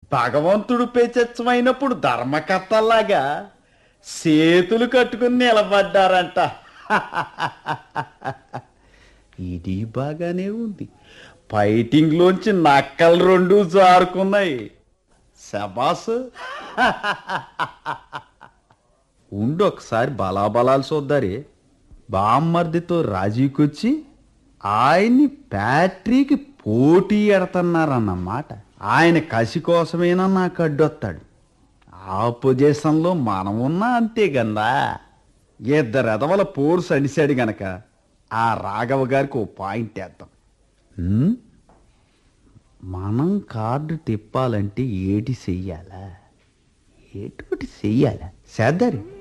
భగవంతుడు పెచ్చమైనప్పుడు ధర్మకర్తల్లాగా చేతులు కట్టుకుని నిలబడ్డారంట ఇది బాగానే ఉంది ఫైటింగ్లోంచి నక్కలు రెండు జారుకున్నాయి శబాస్ ఉండు ఒకసారి బలాబలాలు చూద్దారే బామ్మర్దితో రాజీకొచ్చి ఆయన్ని ఫ్యాక్టరీకి పోటీ ఎడతన్నారన్నమాట ఆయన కసి కోసమేనా నాకు అడ్డొస్తాడు ఆ పొజిషన్లో మనం ఉన్నా అంతే గందా ఇద్దరు ఎదవల పోరు సడిశాడు గనక ఆ రాఘవ గారికి ఓ పాయింట్ వేద్దాం ఉమ్? మనం కార్డు తిప్పాలంటే ఏటి చెయ్యాలా ఏటోటి చెయ్యాలా చేద్దారు